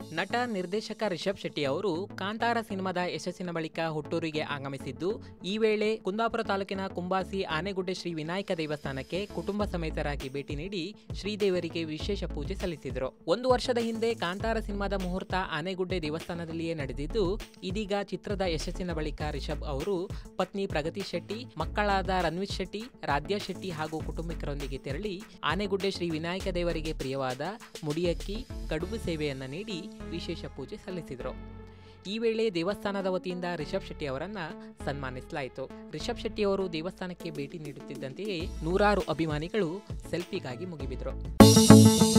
ನಟ ನಿರ್ದೇಶಕ ರಿಷಬ್ ಶೆಟ್ಟಿ ಅವರು ಕಾಂತಾರ ಸಿನಿಮಾದ ಯಶಸ್ಸಿನ ಬಳಿಕ ಹುಟ್ಟೂರಿಗೆ ಆಗಮಿಸಿದ್ದು ಈ ವೇಳೆ ಕುಂದಾಪುರ ತಾಲೂಕಿನ ಕುಂಬಾಸಿ ಆನೆಗುಡ್ಡೆ ಶ್ರೀ ವಿನಾಯಕ ದೇವಸ್ಥಾನಕ್ಕೆ ಕುಟುಂಬ ಸಮೇತರಾಗಿ ಭೇಟಿ ನೀಡಿ ಶ್ರೀದೇವರಿಗೆ ವಿಶೇಷ ಪೂಜೆ ಸಲ್ಲಿಸಿದರು ಒಂದು ವರ್ಷದ ಹಿಂದೆ ಕಾಂತಾರ ಸಿನಿಮಾದ ಮುಹೂರ್ತ ಆನೆಗುಡ್ಡೆ ದೇವಸ್ಥಾನದಲ್ಲಿಯೇ ನಡೆದಿದ್ದು ಇದೀಗ ಚಿತ್ರದ ಯಶಸ್ಸಿನ ಬಳಿಕ ರಿಷಬ್ ಅವರು ಪತ್ನಿ ಪ್ರಗತಿ ಶೆಟ್ಟಿ ಮಕ್ಕಳಾದ ರಣವೀರ್ ಶೆಟ್ಟಿ ರಾಧ್ಯ ಶೆಟ್ಟಿ ಹಾಗೂ ಕುಟುಂಬಿಕರೊಂದಿಗೆ ತೆರಳಿ ಆನೆಗುಡ್ಡೆ ಶ್ರೀ ವಿನಾಯಕ ದೇವರಿಗೆ ಪ್ರಿಯವಾದ ಮುಡಿಯಕ್ಕಿ ಕಡುಬು ಸೇವೆಯನ್ನ ನೀಡಿ ವಿಶೇಷ ಪೂಜೆ ಸಲ್ಲಿಸಿದರು ಈ ವೇಳೆ ದೇವಸ್ಥಾನದ ವತಿಯಿಂದ ರಿಷಬ್ ಶೆಟ್ಟಿ ಅವರನ್ನ ಸನ್ಮಾನಿಸಲಾಯಿತು ರಿಷಬ್ ಶೆಟ್ಟಿ ಅವರು ದೇವಸ್ಥಾನಕ್ಕೆ ಭೇಟಿ ನೀಡುತ್ತಿದ್ದಂತೆಯೇ ನೂರಾರು ಅಭಿಮಾನಿಗಳು ಸೆಲ್ಫಿಗಾಗಿ ಮುಗಿಬಿದ್ರು